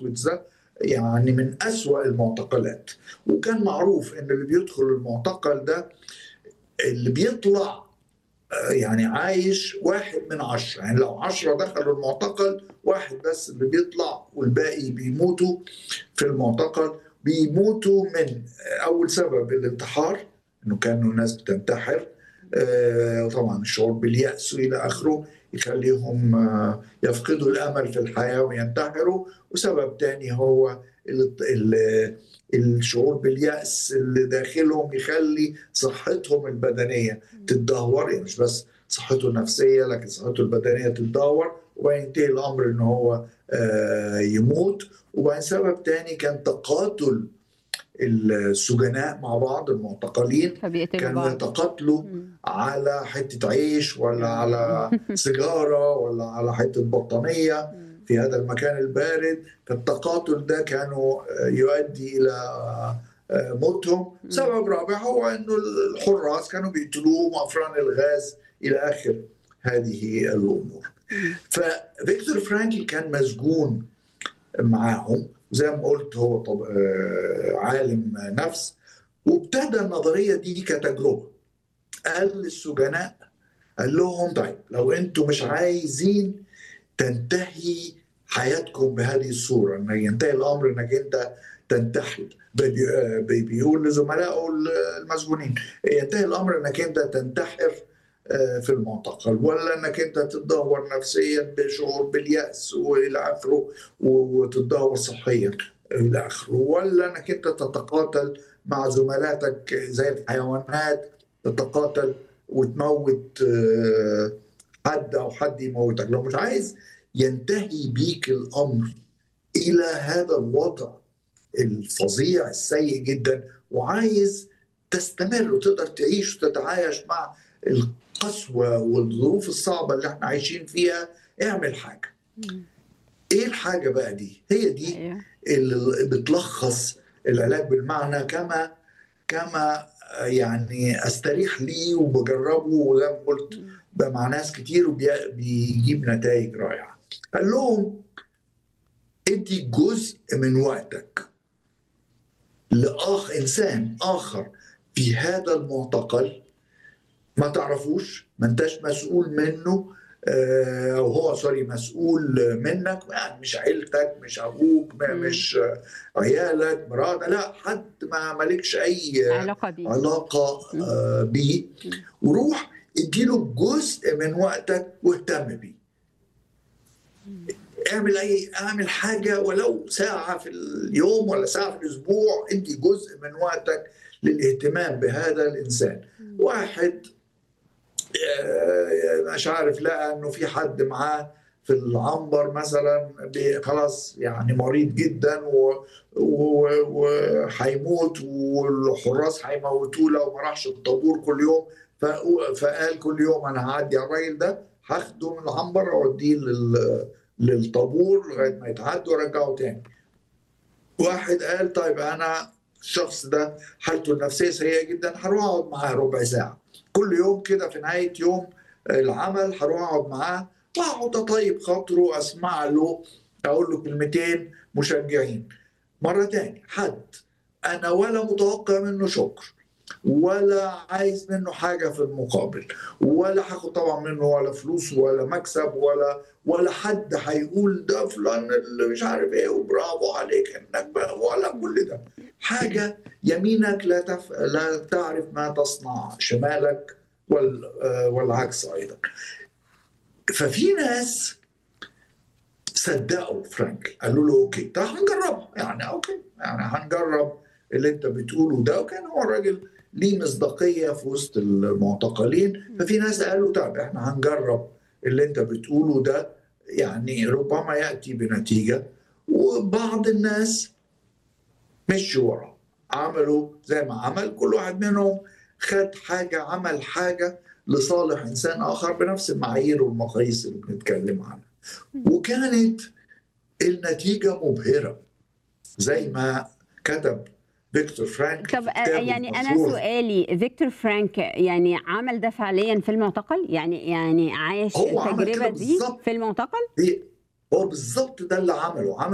أوشويتز ده يعني من أسوأ المعتقلات وكان معروف إن اللي بيدخل المعتقل ده اللي بيطلع يعني عايش واحد من عشرة يعني لو عشرة دخلوا المعتقل واحد بس اللي بيطلع والباقي بيموتوا في المعتقل بيموتوا من أول سبب الانتحار إنه كانوا الناس بتنتحر طبعا الشعور باليأس إلى آخره يخليهم يفقدوا الأمل في الحياة وينتحروا وسبب تاني هو الشعور باليأس اللي داخلهم يخلي صحتهم البدنية تتدهور يعني مش بس صحته النفسية لكن صحته البدنية تتدهور وينتهي الأمر إن هو يموت وبعدين سبب تاني كان تقاتل السجناء مع بعض المعتقلين كانوا يتقاتلوا على حتة عيش ولا على سيجارة ولا على حتة بطانية في هذا المكان البارد فالتقاتل ده كانوا يؤدي إلى موتهم سبب رابع هو أنه الحراس كانوا بيقتلوهم وأفران الغاز إلى آخر هذه الأمور ففيكتور فرانكل كان مسجون معاهم زي ما قلت هو طب عالم نفس وابتدى النظرية دي كتجربة قال للسجناء قال لهم طيب لو انتم مش عايزين تنتهي حياتكم بهذه الصورة ان ينتهي الامر انك انت تنتحر بيقول لزملائه المسجونين ينتهي الامر انك انت تنتحر في المعتقل ولا انك انت تتدهور نفسيا بشعور بالياس والى اخره وتتدهور صحيا الى اخره ولا انك انت تتقاتل مع زملاتك زي الحيوانات تتقاتل وتموت حد او حد يموتك لو مش عايز ينتهي بيك الامر الى هذا الوضع الفظيع السيء جدا وعايز تستمر وتقدر تعيش وتتعايش مع القسوة والظروف الصعبة اللي احنا عايشين فيها اعمل حاجة ايه الحاجة بقى دي هي دي اللي بتلخص العلاج بالمعنى كما كما يعني استريح ليه وبجربه وزي ما قلت مع ناس كتير وبيجيب نتائج رائعة قال لهم ادي جزء من وقتك لآخر إنسان آخر في هذا المعتقل ما تعرفوش ما انتش مسؤول منه او هو سوري مسؤول منك يعني مش عيلتك مش ابوك مش عيالك مراتك لا حد ما مالكش اي علاقه بيه علاقه بيه وروح اديله جزء من وقتك واهتم بيه اعمل اي اعمل حاجه ولو ساعه في اليوم ولا ساعه في الاسبوع ادي جزء من وقتك للاهتمام بهذا الانسان واحد مش عارف لقى انه في حد معاه في العنبر مثلا خلاص يعني مريض جدا وهيموت والحراس هيموتوه لو ما راحش الطابور كل يوم فقال كل يوم انا هعدي على الراجل ده هاخده من العنبر اوديه للطابور لغايه ما يتعدي وارجعه تاني. واحد قال طيب انا الشخص ده حالته النفسيه سيئه جدا هروح اقعد معاه ربع ساعه. كل يوم كده في نهايه يوم العمل هروح اقعد معاه واقعد اطيب خاطره اسمع له اقول له كلمتين مشجعين مره تاني حد انا ولا متوقع منه شكر ولا عايز منه حاجه في المقابل ولا هاخد طبعا منه ولا فلوس ولا مكسب ولا ولا حد هيقول ده فلان اللي مش عارف ايه وبرافو عليك انك ولا كل ده حاجه يمينك لا تف... لا تعرف ما تصنع شمالك وال... والعكس ايضا ففي ناس صدقوا فرانك قالوا له اوكي طب هنجربها يعني اوكي يعني هنجرب اللي انت بتقوله ده وكان هو الراجل ليه مصداقيه في وسط المعتقلين ففي ناس قالوا طب احنا هنجرب اللي انت بتقوله ده يعني ربما ياتي بنتيجه وبعض الناس مشوا وراه عملوا زي ما عمل كل واحد منهم خد حاجه عمل حاجه لصالح انسان اخر بنفس المعايير والمقاييس اللي بنتكلم عنها وكانت النتيجه مبهره زي ما كتب فيكتور فرانك طب يعني انا سؤالي فيكتور فرانك يعني عمل ده فعليا في المعتقل يعني يعني عايش التجربه دي في المعتقل هو بالظبط ده اللي عمله عمل